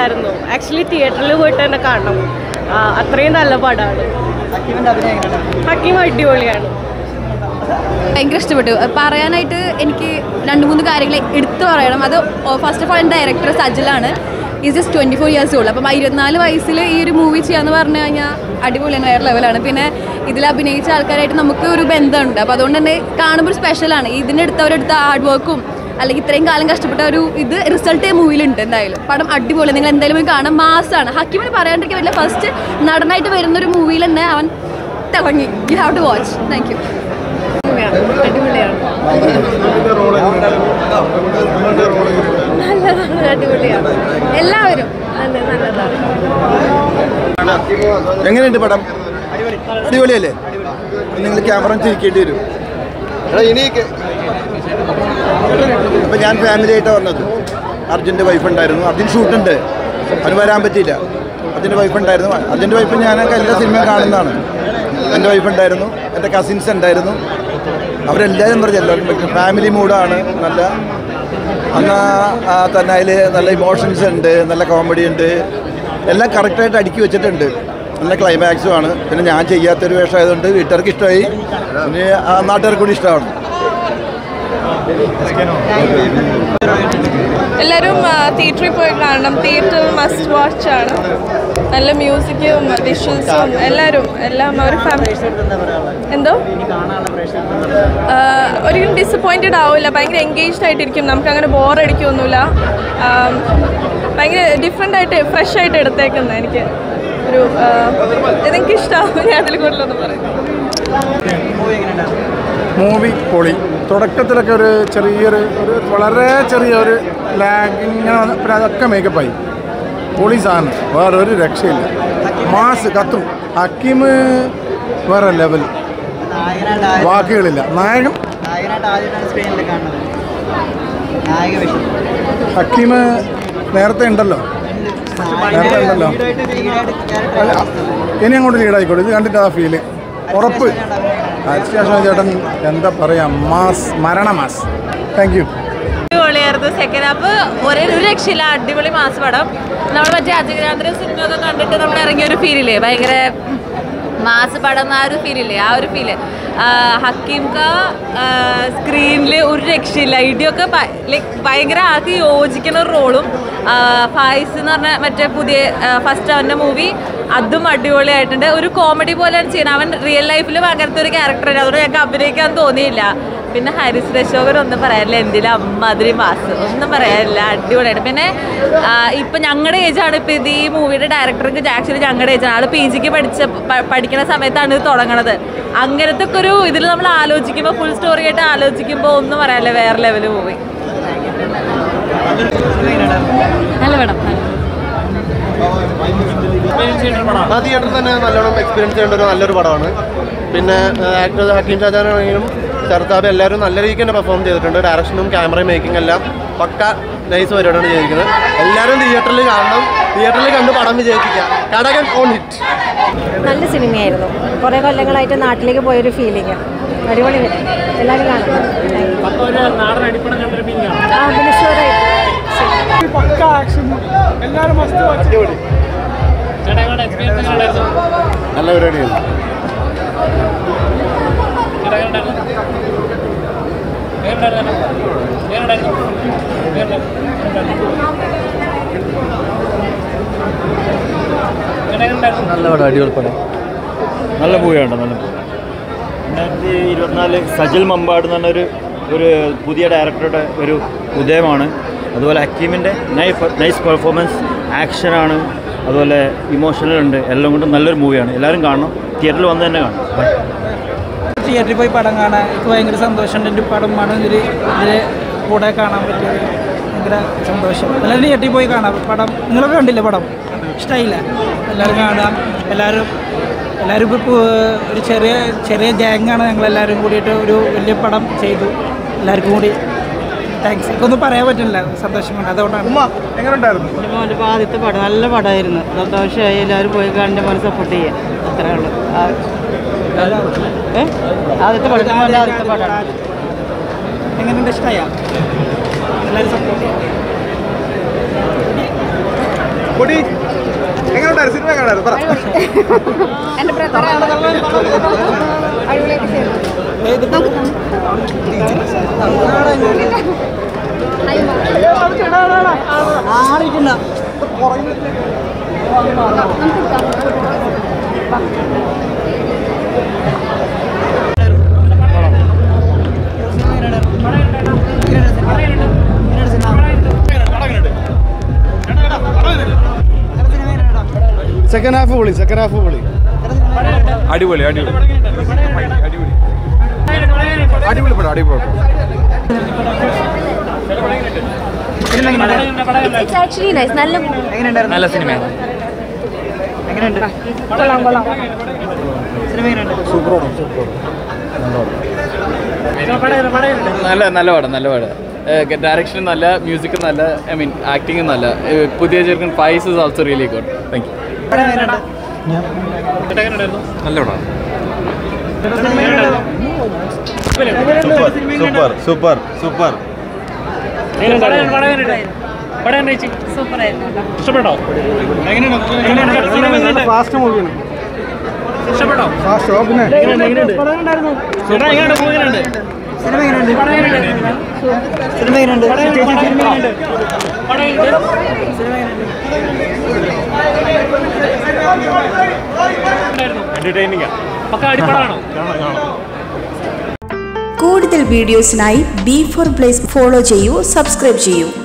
ഇഷ്ടമായിരുന്നു ആക്ച്വലി തിയേറ്ററിൽ പോയിട്ട് തന്നെ കാണണം ആ, അത്രയും നല്ല പടമാണ് ഹക്കീം അടിപൊളിയാണ് ഭയങ്കര ഇഷ്ടപ്പെട്ടു പറയാനായിട്ട് എനിക്ക് രണ്ട് മൂന്ന് കാര്യങ്ങൾ എടുത്തു പറയണം അത് ഫസ്റ്റ് ഓഫ് ഓൾ ഡയറക്ടർ സജിലാണ് is just twenty four years ഉള്ളു അപ്പം ആ ഇരുപത്തിനാല് വയസ്സിൽ ഈ ഒരു മൂവി ചെയ്യാന്ന് പറഞ്ഞു കഴിഞ്ഞാൽ അടിപൊളിയാണ് വേറെ ലെവലാണ് പിന്നെ ഇതിൽ അഭിനയിച്ച ആൾക്കാരായിട്ട് നമുക്ക് ഒരു ബന്ധമുണ്ട് അപ്പോൾ അതുകൊണ്ട് തന്നെ കാണുമ്പോൾ ഒരു സ്പെഷ്യലാണ് ഇതിനെടുത്തവരെടുത്ത ഹാർഡ് വർക്കും അല്ലെങ്കിൽ ഇത്രയും കാലം കഷ്ടപ്പെട്ട ഒരു ഇത് റിസൾട്ട് മൂവിയിലുണ്ട് എന്തായാലും പടം അടിപൊളി നിങ്ങൾ എന്തായാലും പോയി കാണാം മാസമാണ് ഹക്കിമിന് പറയാണ്ടിരിക്കാൻ പറ്റില്ല ഫസ്റ്റ് നടനായിട്ട് വരുന്ന ഒരു മൂവിയിൽ തന്നെ അവൻ തിളങ്ങി you have to watch thank you നല്ലതാണ് അടിപൊളിയാണ് എല്ലാവരും നല്ല നല്ലതാണ് എങ്ങനെയുണ്ട് പടം അടിപൊളിയല്ലേ നിങ്ങൾ ക്യാമറ തിരിക്കേണ്ടി വരും അപ്പം ഞാൻ ഫാമിലി ആയിട്ടാണ് വന്നത് അർജുൻ്റെ വൈഫ് ഉണ്ടായിരുന്നു അർജുൻ ഷൂട്ടുണ്ട് അവന് വരാൻ പറ്റിയില്ല അർജുൻ്റെ വൈഫ് ഉണ്ടായിരുന്നു അർജുൻ്റെ വൈഫ് ഞാനൊക്കെ എല്ലാ സിനിമയും കാണുന്നതാണ് എൻ്റെ വൈഫ് ഉണ്ടായിരുന്നു എൻ്റെ കസിൻസ് ഉണ്ടായിരുന്നു അവരെല്ലാവരും പറഞ്ഞു എല്ലാവർക്കും പറ്റും ഫാമിലി മൂഡാണ് നല്ല അന്ന് ആ തന്നെ അതിൽ നല്ല ഇമോഷൻസ് ഉണ്ട് നല്ല കോമഡി ഉണ്ട് എല്ലാം കറക്റ്റായിട്ട് അടുക്കി വെച്ചിട്ടുണ്ട് നല്ല ക്ലൈമാക്സും ആണ് പിന്നെ ഞാൻ ചെയ്യാത്തൊരു വേഷം ആയതുകൊണ്ട് വീട്ടുകാർക്ക് ഇഷ്ടമായി പിന്നെ ആ നാട്ടുകാർക്ക് കൂടി ഇഷ്ടമാണ് എല്ലാവരും തിയേറ്ററിൽ പോയി കാണണം തിയേറ്റർ മസ്റ്റ് വാച്ച് ആണ് നല്ല മ്യൂസിക്കും വിഷ്വൽസും എല്ലാവരും എല്ലാം ഒരു ഫാമിലി എന്തോ ആ, ഒരിക്കലും ഡിസപ്പോയിൻറ്റഡ് ആവില്ല ഭയങ്കര എൻഗേജ്ഡ് ആയിട്ടിരിക്കും നമുക്ക് അങ്ങനെ ബോർ അടിക്കൊന്നുമില്ല ആ, ഭയങ്കര ഡിഫറെൻ്റ് ആയിട്ട് ഫ്രഷ് ആയിട്ട് എടുത്തേക്കുന്നത് എനിക്ക് ഒരു ആ, ഇതെനിക്ക് ഇഷ്ടമാവും ഞാൻ അതിൽ കൂടുതലൊന്നും പറയും മൂവി പൊളി തുടക്കത്തിലൊക്കെ ഒരു ചെറിയൊരു ഒരു വളരെ ചെറിയൊരു ലാഗിങ് പിന്നെ അതൊക്കെ മേക്കപ്പായി പൊളി സാധനം വേറെ ഒരു രക്ഷയില്ല മാസ് കത്തും ഹക്കീം വേറെ ലെവൽ വാക്കുകളില്ല നായകൻ ഹക്കീം നേരത്തെ ഉണ്ടല്ലോ നേരത്തെ ഉണ്ടല്ലോ അല്ല, ഇനി അങ്ങോട്ട് ലീഡായിക്കോട്ടെ ഇത് കണ്ടിട്ട് ആ ഫീല് ഉറപ്പ് അത്യാവശ്യം ചേട്ടൻ എന്താ പറയാ മാസ് മരണ മാസ് താങ്ക് യു അടിപൊളിയായിരുന്നു സെക്കൻഡ് ഹാഫ് ഒരേ ഒരു രക്ഷയില്ല അടിപൊളി മാസ് പടം നമ്മൾ മറ്റേ അജയരാത്രി സിനിമയൊക്കെ കണ്ടിട്ട് നമ്മൾ ഇറങ്ങിയ ഒരു ഫീലില്ലേ ഭയങ്കര മാസ് പടം ആ ഒരു ഫീലില്ലേ ആ ഒരു ഫീല് ഹക്കീംക സ്ക്രീനിൽ ഒരു രക്ഷയില്ല ഇടിയൊക്കെ ലൈക്ക് ഭയങ്കര ആൾക്ക് യോജിക്കുന്ന ഒരു റോളും ഫായിസ് എന്ന് പറഞ്ഞ മറ്റേ പുതിയ ഫസ്റ്റ് അവൻ്റെ മൂവി അതും അടിപൊളിയായിട്ടുണ്ട് ഒരു കോമഡി പോലെയാണ് ചെയ്യുന്നത് അവൻ റിയൽ ലൈഫിലും അങ്ങനത്തെ ഒരു ക്യാരക്ടറാണ് അതുകൊണ്ട് ഞങ്ങൾക്ക് അഭിനയിക്കാൻ തോന്നിയില്ല പിന്നെ ഹരിസ് രശോകൻ ഒന്നും പറയാനില്ല എന്തിലും അമ്മാതിരി മാസ് ഒന്നും പറയാനില്ല അടിപൊളിയായിട്ട് പിന്നെ ആ, ഇപ്പൊ ഞങ്ങളുടെ ഏജാണ് ഇപ്പൊ ഇത് ഈ മൂവിയുടെ ഡയറക്ടർക്ക് ആക്ച്വലി ഞങ്ങളുടെ ഏജാണ് ആള് പി ജിക്ക് പഠിച്ച പ- പഠിക്കുന്ന സമയത്താണ് ഇത് തുടങ്ങണത് അങ്ങനത്തെ ഒക്കെ ഒരു ഇതിൽ നമ്മൾ ആലോചിക്കുമ്പോൾ ഫുൾ സ്റ്റോറി ആയിട്ട് ആലോചിക്കുമ്പോൾ ഒന്നും പറയാനില്ല വേറെ ലെവല് മൂവി നല്ല പടം ആ തിയേറ്ററിൽ തന്നെ നല്ലോണം എക്സ്പീരിയൻസ് ചെയ്യേണ്ട ഒരു നല്ലൊരു പടമാണ് പിന്നെ ആക്ടർ ഹക്കീം ഷാജാനാണെങ്കിലും ശരത്താബ് എല്ലാവരും നല്ല രീതിക്ക് തന്നെ പെർഫോം ചെയ്തിട്ടുണ്ട് ഡയറക്ഷനും ക്യാമറയും മേക്കിംഗ് എല്ലാം പക്ക നൈസ് പരിപാടിയാണ് ചെയ്തിരിക്കുന്നത് എല്ലാവരും തിയേറ്ററിൽ കാണണം തിയേറ്ററിൽ കണ്ട് പടം വിജയിപ്പിക്കുക കടകൻ ഓൺ ഹിറ്റ് നല്ല സിനിമയായിരുന്നു കുറേ കൊല്ലങ്ങളായിട്ട് നാട്ടിലേക്ക് പോയൊരു ഫീലിംഗ് അടിപൊളി എല്ലാവരും കാണും ആ പിന്നെ ഷുവറായിട്ട് നല്ല പരിപാടിയാണ് നല്ല പടം അടിപൊളി പടം നല്ല മൂവിയാണ് നല്ല മൂവി രണ്ടായിരത്തി ഇരുപത്തിനാല് സജൽ മമ്പാട് എന്ന് പറഞ്ഞൊരു ഒരു പുതിയ ഡയറക്ടറുടെ ഒരു ഉദയമാണ് അതുപോലെ ഹക്കീമിൻ്റെ നൈഫ് നൈസ് പെർഫോമൻസ് ആക്ഷനാണ് അതുപോലെ ഇമോഷണൽ ഉണ്ട് എല്ലാം കൊണ്ടും നല്ലൊരു മൂവിയാണ് എല്ലാവരും കാണണം തിയേറ്ററിൽ വന്ന് തന്നെ കാണണം ബൈ തിയേറ്ററിൽ പോയി പടം കാണാൻ എനിക്ക് ഭയങ്കര സന്തോഷമുണ്ട് എൻ്റെ പടമാണ് ഇതിൽ ഇതിൽ കൂടെ കാണാൻ പറ്റിയത് ഭയങ്കര സന്തോഷം എല്ലാവരും തിയേറ്ററിൽ പോയി കാണാം പടം നിങ്ങളൊക്കെ കണ്ടില്ലേ പടം ഇഷ്ടമായില്ല എല്ലാവരും കാണാം എല്ലാവരും എല്ലാവരും ഇപ്പോൾ ഒരു ചെറിയ ചെറിയ ഗ്യാങ്ങാണ് ഞങ്ങളെല്ലാവരും കൂടിയിട്ട് ഒരു വലിയ പടം ചെയ്തു എല്ലാവർക്കും കൂടി താങ്ക്സ് എനിക്കൊന്നും പറയാൻ പറ്റില്ല സന്തോഷമുണ്ട് അതുകൊണ്ടാണ് എങ്ങനെ ഉണ്ടായിരുന്നു എൻ്റെ മോൻ്റെ ആദ്യത്തെ പടം നല്ല പടമായിരുന്നു സന്തോഷമായി എല്ലാവരും പോയി കണ്ട് മോനെ സപ്പോർട്ട് ചെയ്യാം അത്രേ ഉള്ളൂ ആ, ഏ? ആദ്യത്തെ പടം മോൻ്റെ ആദ്യത്തെ പടമാണ് എങ്ങനെയുണ്ട് ഇഷ്ടമായ എല്ലാവരും സപ്പോർട്ട് ചെയ്യാം പൊടി എങ്ങനെയുണ്ടായിരുന്നു സിനിമ എങ്ങനെയുണ്ടായിരുന്നു പറ എൻ്റെ ബ്രദറാണ് അടിപൊളിയായിട്ട് ചെയ്തു സെക്കൻഡ് ഹാഫ് പൊളി സെക്കൻഡ് ഹാഫ് പൊളി അടിപൊളി അടിപൊളി അടിപൊളി അടിപൊളി പടം അടിപൊളി പടം ഇറ്റ്സ് ആക്ച്വലി നൈസ് നല്ല നല്ല സിനിമയാണ് കൊള്ളാം കൊള്ളാം സൂപ്പർ പടം സൂപ്പർ നല്ല നല്ല പടം നല്ല പടം ഡയറക്ഷൻ നല്ല മ്യൂസിക് നല്ല ഐ മീൻ ആക്ടിങ് നല്ല ഏഹ് പുതിയ ചെറുക്കൻ Faiz is also really good thank you നല്ല പടം സൂപ്പർ സൂപ്പർ സൂപ്പർ ഫാസ്റ്റ് മൂവിയാണ് ഫാസ്റ്റ് പിന്നെ കൂടുതൽ വീഡിയോസിനായി ബി ഫോർ പ്ലേസ് ഫോളോ ചെയ്യൂ സബ്സ്ക്രൈബ് ചെയ്യൂ